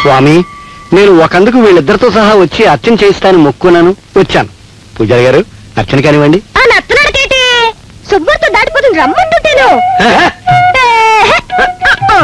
స్వామి నేను ఒకందుకు వీళ్ళిద్దరితో సహా వచ్చి అర్చన చేయిస్తానని మొక్కున్నాను వచ్చాను పూజారి గారు అర్చన కానివ్వండి ఆ నత్తనాడికేటి సుబ్బుతో దాటిపోతుంది రమ్మంటుంటేను ఆహా! ఏహే! ఆ, ఆ.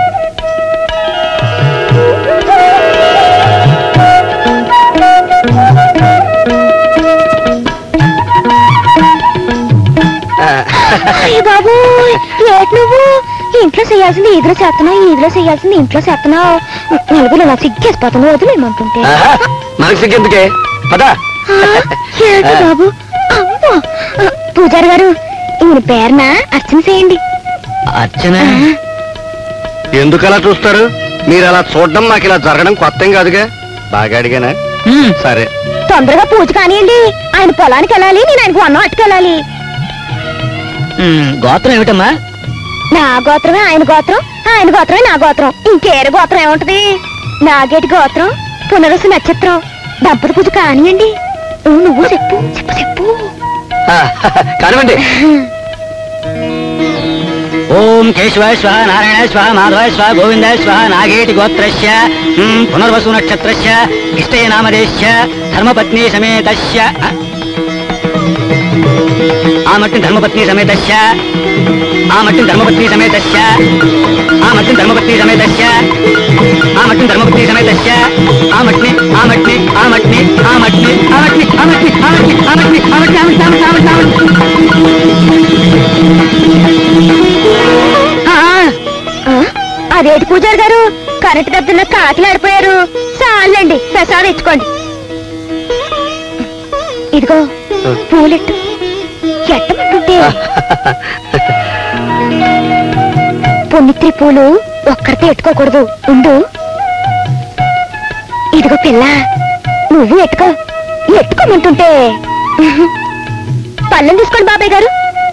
అయ్య బాబు ఏటి నువ్వు ఇంట్లో చేయాల్సింది ఈదులో చేస్తున్నావు ఈదులో చేయాల్సింది ఇంట్లో చేస్తున్నావు నలుగురు నా సిగ్గేసిపోతాను వదిలేమంటుంటే ఆహా! మనకు సిగ్గెందుకే పదా ఆ, ఏటి బాబు అమ్మో ఆ, పూజారి గారు ఈయన పేరున అర్చన చేయండి అర్చన ఎందుకు అలా చూస్తారు మీరు అలా చూడడం మాకు ఇలా జరగడం కొత్త ఏం కాదుగా బాగా అడిగానా సరే తొందరగా పూజ కానివ్వండి ఆయన పొలానికి వెళ్ళాలి నేను ఆయనకు అన్నం అట్టుకెళ్ళాలి ఉమ్, గోత్రం ఏమిటమ్మా నా గోత్రమే ఆయన గోత్రం ఆయన గోత్రమే నా గోత్రం ఇంకేరు గోత్రం ఏముంటది నాగేటి గోత్రం పునరసు నక్షత్రం దంపతి పూజ కానివ్వండి ఊ, నువ్వు చెప్పు చెప్పు చెప్పు ఆ, కానివ్వండి ఓం కేశవాయ స్వ నారాయణ స్వ మాధవాయ స్వ గోవిందాయ స్వ నాగేటి గోత్రస్య ఉమ్, పునర్వసు నక్షత్రస్య ఇష్టయ నామదేశ్య ధర్మపత్ని సమేతస్య ఆ. ఆ మట్టిని ధర్మపత్ని సమేతస్య ఆ మట్టిని ధర్మపత్ని సమేతస్య ఆ మట్టిని ధర్మపత్ని సమేతస్య ఆ మట్టిని ధర్మపత్ని సమేతస్య ఆ మట్టిని ఆ మట్టిని ఆ మట్టిని ఆ మట్టిని ఆ మట్టిని ఆ మట్టిని ఆ మట్టిని ఆ మట్టిని ఆ మట్టిని ఆ మట్టిని ఆ మట్టిని ఆ మట్టిని ఆ ఆ, అదేటి పూజారి గారు కరెంట్ దెబ్బతిన్న కాకిలు ఆడిపోయారు చాలండి ప్రసాదం ఇచ్చుకోండి ఇదిగో పూలెట్టు ఎట్టమంటుంటే పొన్నిత్రి పూలు ఒక్కరితే ఎట్టుకోకూడదు ఉండు ఇదిగో పిల్ల నువ్వు ఎట్టుకో ఎట్టుకోమంటుంటే పళ్ళెం తీసుకోండి బాబాయ్ గారు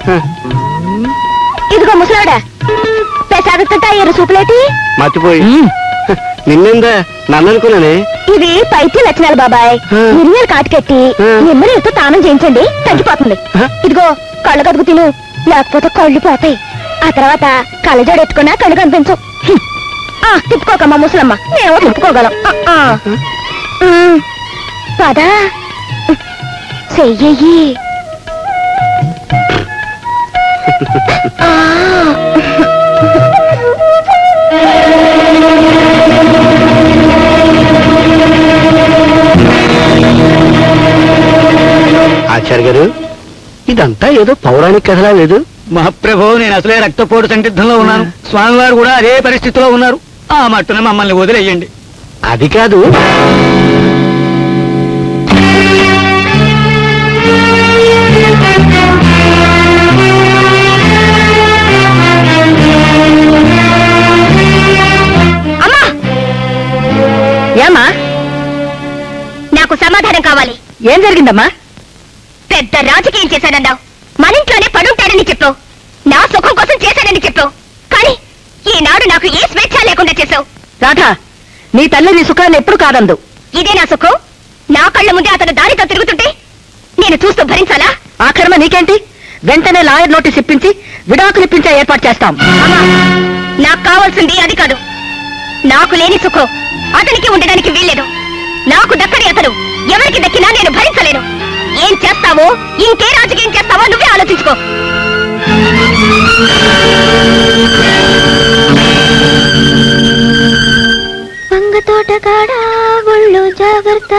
ఇదిగో ముసలాడా ప్రసాదత్తంటే ఎర్ర సూపులేటి మర్చిపోయి ఉమ్. నిన్నిందా నన్ను అనుకున్నానే ఇవి పైకి లక్షణాలు బాబాయ్ హ్మ్. మిరియాలు కాటుకెట్టి హ్మ్. నిమ్మనీళ్ళతో తానం చేయించండి తగ్గిపోతుంది హ? ఇదిగో కళ్ళు కదుగు తిను లేకపోతే కళ్ళు పోతాయి ఆ తర్వాత కళ్ళజోడు ఎట్టుకున్నా కళ్ళు కనిపించు హ్మ్. ఆ తిప్పుకోకమ్మా ముసలమ్మ నేను తిప్పుకోగలం ఆ, ఆ. ఉమ్. పదా చెయ్యి ఆ. ఆచార్య గారు ఇదంతా ఏదో పౌరాణిక కథలా లేదు మహాప్రభు నేను అసలే రక్తపోటు సందిగ్ధంలో ఉన్నాను స్వామివారు కూడా అదే పరిస్థితిలో ఉన్నారు ఆ మట్టున మమ్మల్ని వదిలేయండి అది కాదు అమ్మా ఏమ్మా నాకు సమాధానం కావాలి ఏం జరిగిందమ్మా పెద్ద రాజకీయం చేశానన్నావు మన ఇంట్లోనే పడుంటాడని చెప్పావు నా సుఖం కోసం చేశానని చెప్పావు కానీ ఈనాడు నాకు ఏ స్వేచ్ఛ లేకుండా చేశావు రాధా నీ తల్లి నీ సుఖాన్ని ఎప్పుడు కాదందు ఇదే నా సుఖం నా కళ్ళ ముందే అతను దారితో తిరుగుతుంటే నేను చూస్తూ భరించాలా ఆ కర్మ నీకేంటి వెంటనే లాయర్ నోటీస్ ఇప్పించి విడాకులు ఇప్పించే ఏర్పాటు చేస్తాం అమ్మా నాకు కావాల్సింది అది కాదు నాకు లేని సుఖం అతనికి ఉండడానికి వీల్లేదు నాకు దక్కని అతను ఎవరికి దక్కినా నేను భరించలేను ఏం చేస్తావో ఇంకే రాజకీయం చేస్తావో నువ్వే ఆలోచించుకో వంగ తోట కాడ ఒళ్ళు జాగ్రత్త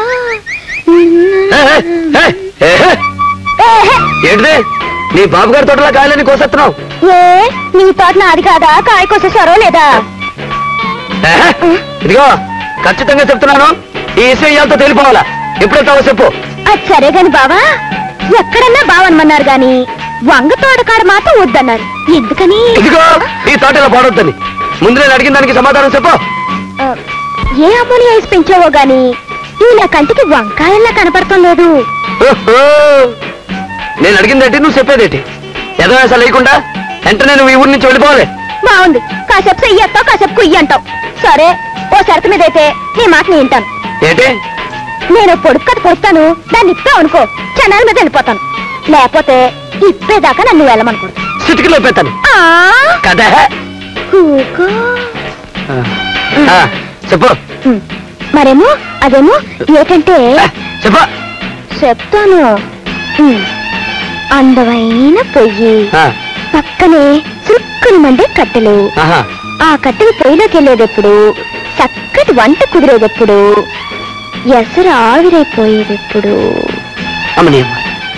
ఏ, ఏ, ఏ, ఏ, ఏంటిది నీ బాబు గారి తోటలా కాయలని కోసెత్తున్నావు ఏ నీ తోట నాది కాదా కాయ కోసేసారో లేదా ఏ, ఇదిగో ఖచ్చితంగా చెప్తున్నాను ఈ విషయం ఇయాలతో తెలిపోవాలా ఎప్పుడైతే చెప్పు అది సరే గాని బావా ఎక్కడన్నా బావనమన్నారు గాని వంగ తోటకాడ మాత్రం వద్దన్నారు ఎందుకని ఇదిగో ఈ తోట ఇలా పాడొద్దని ముందు నేను అడిగిన దానికి సమాధానం చెప్పు ఆ, ఏ అమ్మని వేసి పెంచావో గాని ఈ నా కంటికి వంకాయల్లా కనపడటం లేదు ఓహో. నేను అడిగిందేంటి నువ్వు చెప్పేదేంటి ఎదవేసా లేకుండా వెంటనే నువ్వు ఈ ఊరి నుంచి వెళ్ళిపోవాలి బాగుంది కాసేపు చెయ్యి అంటావు కాసేపు కుయ్యి అంటావు సరే ఓ షరతు మీద అయితే నీ మాట నేను వింటాను ఏంటి నేను పొడుపు కథ పొడుస్తాను దాన్ని ఇప్పావు అనుకో క్షణాల మీద వెళ్ళిపోతాను లేకపోతే ఇప్పేదాకా నన్ను వెళ్ళమనుకోడు చిటికలో పెత్తాను ఆ, కదా కూకో. ఆ, చెప్పు ఉమ్, మరేమో అదేమో ఏటంటే ఏ, చెప్పు చెప్తాను ఉమ్, అందమైన పొయ్యి ఆ, పక్కనే చురుక్కుని మండే కట్టెలు ఆహా. ఆ కట్టెలు పొయ్యిలోకి వెళ్ళేటప్పుడు చక్కటి వంట కుదిరేటప్పుడు ఎసరు ఆవిరైపోయేటప్పుడు అమ్మని అమ్మ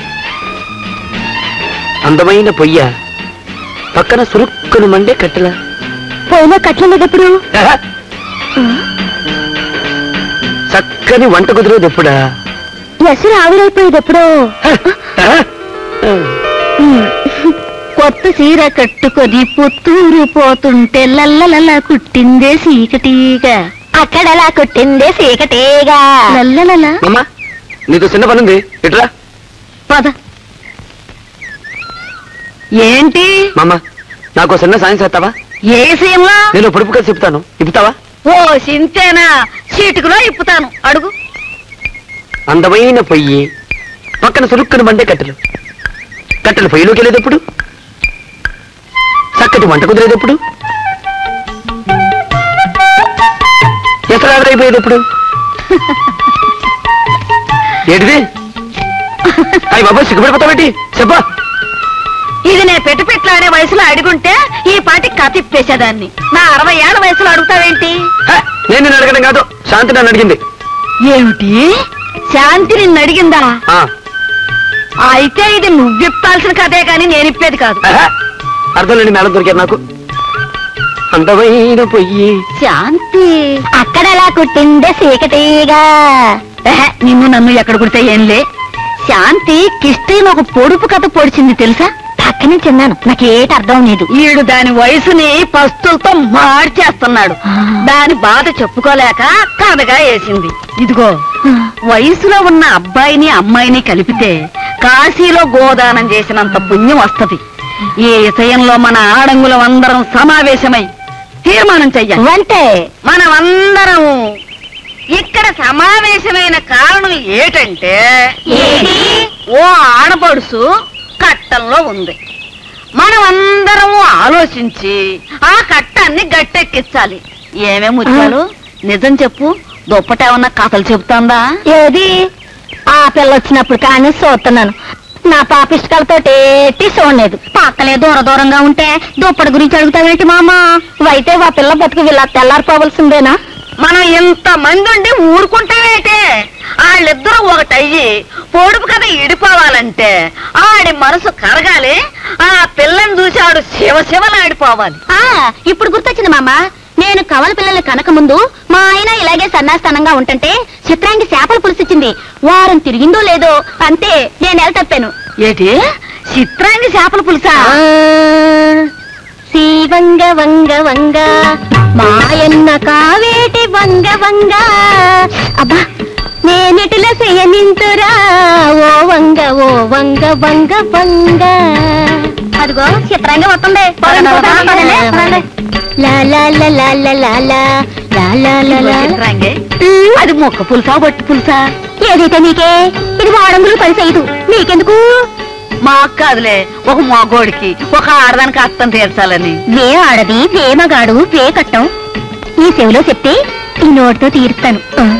అందమైన పొయ్య పక్కన సురుక్కును మండే కట్టెల పొయ్యిలో కట్టలేదప్పుడు ఆహా. చక్కని వంట కుదిరేది ఎప్పుడా ఎసరు ఆవిరైపోయేటప్పుడు ఆహా. కొత్త చీర కట్టుకొని పుత్తూరు పోతుంటే లల్లలల కుట్టిందే సీకటీగా అక్కడలా కుట్టిందే సీకటేగా లల్లలల అమ్మా నీకు చిన్న పని ఉంది ఇట్రా పద ఏంటి మామ నాకు చిన్న సాయం చేస్తావా ఏ సీమలో నేను పొడుపుగా చెప్తాను ఇప్పుతావా ఓ సింతేనా చీటుకులో ఇప్పుతాను అడుగు అందమైన పొయ్యి పక్కన సురుక్కును మండే కట్టెలు కట్టెలు పొయ్యిలోకి వెళ్ళేటప్పుడు చక్కటి వంట కుదిరేటప్పుడు ఎసరు ఆవిరైపోయేటప్పుడు ఏంటిది అయ్యి బాబా సిగ్గుపడిపోతావేంటి చెప్పా ఇది నేను పెట్టి పెట్టలాడే వయసులో అడుగుంటే ఈ పాటి కథ ఇప్పేసేదాన్ని నా అరవై ఏళ్ళ వయసులో అడుగుతావేంటి హే, నేను నిన్ను అడగడం కాదు శాంతి నన్ను అడిగింది ఏమిటి శాంతి నిన్ను అడిగిందా ఆ, అయితే ఇది నువ్విప్పాల్సిన కథే కానీ నేను ఇప్పేది కాదు ఆహా, అర్థం లేని మేడం దొరికారు నాకు అందమైన పొయ్యి శాంతి అక్కడలా కుట్టిందే సీకటేగా ఎహె, నిన్ను నన్ను ఎక్కడ కుడితే ఏంలే శాంతి కిష్టైన ఒక పొడుపు కథ పొడిచింది తెలుసా పక్క నుంచి విన్నాను నాకేట అర్థం లేదు ఈడు దాని వయసుని పస్తులతో మార్చేస్తున్నాడు దాని బాధ చెప్పుకోలేక కథగా వేసింది ఇదిగో వయసులో ఉన్న అబ్బాయిని అమ్మాయిని కలిపితే కాశీలో గోదానం చేసినంత పుణ్యం వస్తది ఈ విషయంలో మన ఆడంగులం అందరం సమావేశమై తీర్మానం చెయ్యాలి అంటే మనమందరం ఇక్కడ సమావేశమైన కారణం ఏటంటే ఏటి? ఓ ఆడపడుసు కట్టంలో ఉంది మనమందరం ఆలోచించి ఆ కట్టాన్ని గట్టెక్కించాలి ఏమే ముచ్చాలు నిజం చెప్పు దుప్పటేమన్నా కథలు చెబుతాందా ఏది ఆ పిల్ల వచ్చినప్పుడు కానీ చూస్తున్నాను నా పాపిష్టకాలతోటి ఏటి చూడలేదు పక్కలే దూర దూరంగా ఉంటే దుప్పటి గురించి అడుగుతావేంటి మామ అయితే ఆ పిల్ల బతుకు వీళ్ళ తెల్లారిపోవలసిందేనా మనం ఇంత మంది ఉండి ఊరుకుంటావేటే వాళ్ళిద్దరూ ఒకటయ్యి పొడుపు కథ ఇడిపోవాలంటే ఆడి మనసు కరగాలి ఆ పిల్లని చూసి ఆడు శివ శివలాడిపోవాలి ఆ ఇప్పుడు గుర్తొచ్చింది మామ నేను కవల పిల్లలు కనక ముందు మా ఆయన ఇలాగే సన్నాస్థానంగా ఉంటుంటే చిత్రాంగి చేపల పులుసిచ్చింది వారం తిరిగిందో లేదో అంతే నేను నెల తప్పాను ఏటి చిత్రాంగి చేపల పులుసా శ్రీ వంగ వంగ వంగ మాయన్న కావేటి వంగ వంగ అబ్బా నేనెటుల చేయనింతురా ఓ వంగ ఓ వంగ వంగ వంగ అదిగో చిత్రంగా వస్తుంది పదండి, పదండి, పదండి, పదండి. లా లా లా లా లా లా లా లా లా లా లా. చిత్రాంగి ఉమ్, అది మొక్క పులుసా బట్టి పులుసా ఏదైతే నీకే ఇది వాడంగులు పని చేయదు నీకెందుకు మాకు కాదులే ఒక మగోడికి ఒక ఆడదానికి అర్థం తీర్చాలని వే ఆడది వేమగాడు వే కట్టం ఈ చెవిలో చెప్తే ఈ నోటితో తీరుస్తాను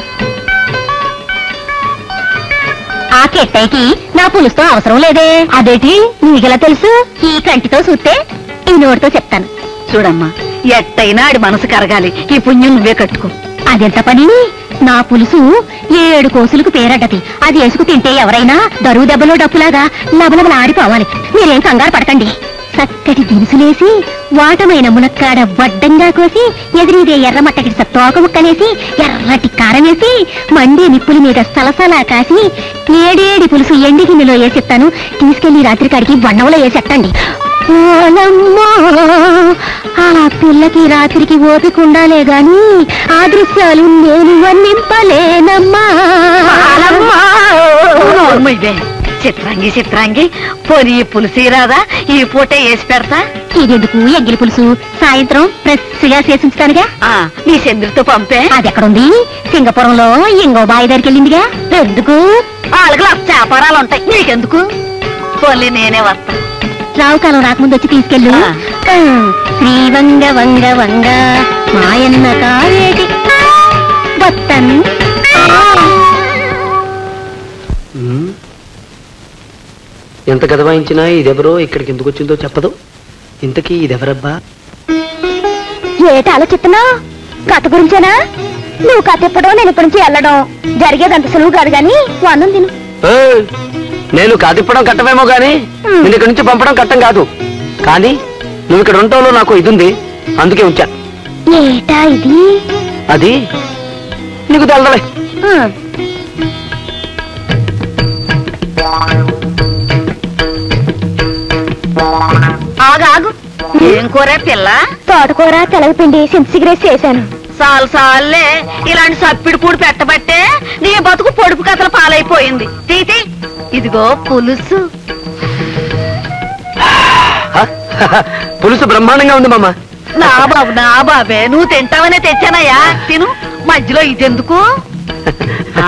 ఆ కెట్టయికి నా పులుసుతో అవసరం లేదే అదేటి నీకెలా తెలుసు ఈ కంటితో చూస్తే ఈ నోటితో చెప్తాను చూడమ్మా ఎట్టయినా ఆడి మనసు కరగాలి ఈ పుణ్యం నువ్వే కట్టుకో అదెంత పని నా పులుసు ఏడు కోసులకు పేరడ్డది అది వేసుకు తింటే ఎవరైనా దరువు దెబ్బలో డప్పులాగా లబలబల ఆడిపోవాలి మీరేం కంగారు పడకండి చక్కటి దినుసులేసి వాటమైన మునక్కాడ వడ్డంగా కోసి ఎదిరిదే ఎర్రమట్టకి తోక ముక్కనేసి ఎర్రటి కారం వేసి మండే నిప్పుల మీద సలసలా కాసి ఏడేడి పులుసు ఎండి గిన్నెలో వేసిస్తాను తీసుకెళ్లి రాత్రి కాడికి బండవలో వేసెట్టండి ఓలమ్మో ఆ పిల్లకి రాత్రికి ఓపిక ఉండాలే గాని ఆ దృశ్యాలు నేను వర్ణింపలేనమ్మా నోర్ము ఇదే చిత్రాంగి చిత్రాంగి పోనీ ఈ పులుసు రాదా ఈ పూట వేసి పెడతా ఇదెందుకు ఎగ్గిలి పులుసు సాయంత్రం ఫ్రెష్ గా చేసించుతానుగా ఆ, నీ చంద్రుతో పంపే అది ఎక్కడుంది సింగపురంలో ఇంకో బావి దగ్గరికి వెళ్ళిందిగా ఎందుకు వాళ్ళకి లక్ష వ్యాపారాలు ఉంటాయి నీకెందుకు పోలీ నేనే వస్తా రావు కాలం రాకముందు వచ్చి తీసుకెళ్ళు ఆ. ఆ, శ్రీ వంగ వంగ వంగ మాయన్న కావేటి చెప్తాను ఉమ్. ఎంత కథ వాయించినా ఇదెవరో ఇక్కడికి ఎందుకు వచ్చిందో చెప్పదు ఇంతకీ ఇదెవరబ్బా ఏట ఆలోచిస్తున్నావు కథ గురించేనా నువ్వు కథ ఇప్పడం నేను ఇప్పటి నుంచి వెళ్ళడం జరిగేది అంత సులువు కాదు గాని వందం తిను ఏయ్, నేను కాదిప్పడం కట్టమేమో గాని ఉమ్. నేను ఇక్కడి నుంచి పంపడం కట్టం కాదు కానీ నువ్వు ఇక్కడ ఉండటంలో నాకు ఇది ఉంది అందుకే ఉంచా ఏటా ఇది అది నీకు తెలదలే ఉమ్. ఆగు ఆగు ఏం కూర పిల్ల తోటకూర తెలగపిండి సింసిగ్రేస్ చేశాను సాలు సాల్లే ఇలాంటి సప్పిడి పూడి పెట్టబట్టే నీ బతుకు పొడుపు కథలు పాలైపోయింది తీతి ఇదిగో పులుసు హ? పులుసు బ్రహ్మాండంగా ఉంది మామ నా బాబు నా బాబే నువ్వు తింటావనే తెచ్చానయ్యా తిను మధ్యలో ఇదెందుకు ఆ.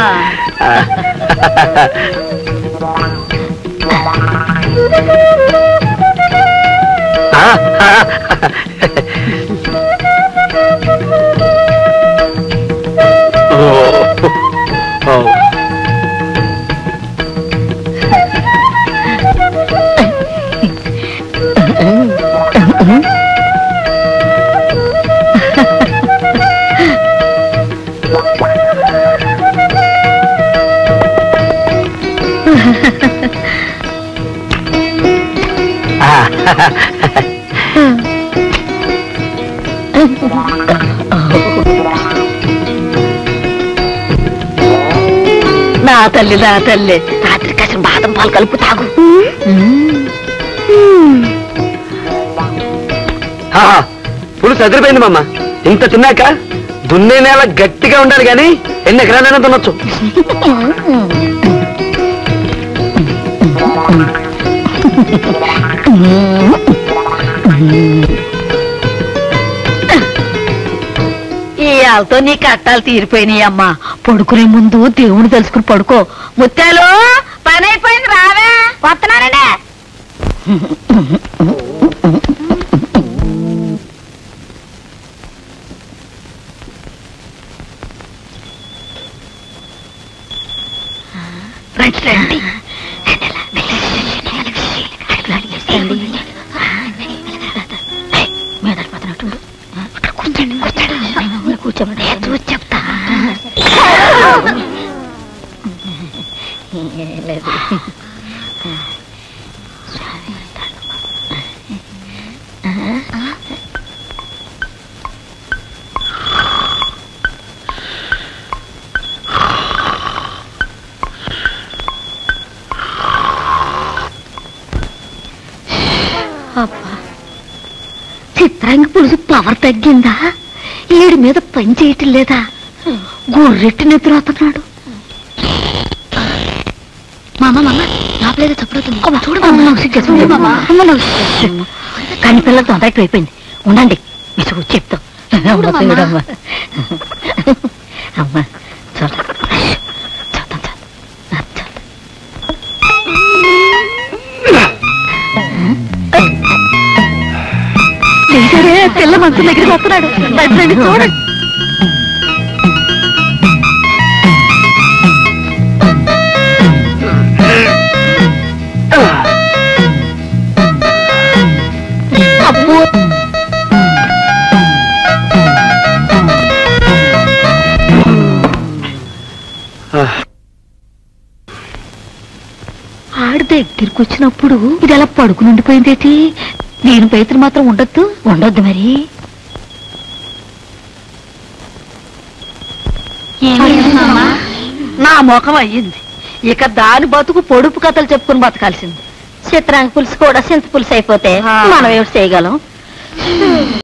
ఓ. ఓ. నా తల్లి నా తల్లి రాత్రి కాసిన బాదం పాలు కలుపు తాగు ఆహా, పులుసు అదిరిపోయింది మామ ఇంత తిన్నాక దున్నే నేల గట్టిగా ఉండాలి గాని ఎన్ని ఎకరాలైనా తినొచ్చు ఈ ఆలతో నీ కట్టాలు తీరిపోయినాయి అమ్మా పడుకునే ముందు దేవుని తెలుసుకుని పడుకో ముత్యాలు పని అయిపోయింది రావే వస్తున్నానండి రండి రండి కూర్చోమని చెప్తా లేదు అబ్బా చిత్రాంగి పులుసు పవర్ తగ్గిందా ఈడి మీద పని చేయటం లేదా గుర్రెట్టి నిద్రపోతున్నాడు మామ మామ లోపలేదో చప్పుడుతుంది చూడు కానీ పిల్లలు తొందరకి అయిపోయింది ఉండండి మీ చూడు చెప్తాం అమ్మ చూడమ్మా అమ్మ చూడ చూద్దాం చూద్దాం చూద్దాం లేచాడే పిల్ల మనసు దగ్గరికి వస్తున్నాడు రండి, రండి, చూడండి అబ్బో ఆడ దగ్గరికి వచ్చినప్పుడు ఇది ఎలా పడుకుని ఉండిపోయిందేటి దీని పైతులు మాత్రం ఉండొద్దు ఉండొద్దు మరి నా ముఖం అయ్యింది ఇక దాని బతుకు పొడుపు కథలు చెప్పుకుని బతకాల్సింది చిత్రాంగి పులుసు కూడా చింత పులుసు అయిపోతే ఆ. మనం ఏమిటి చేయగలం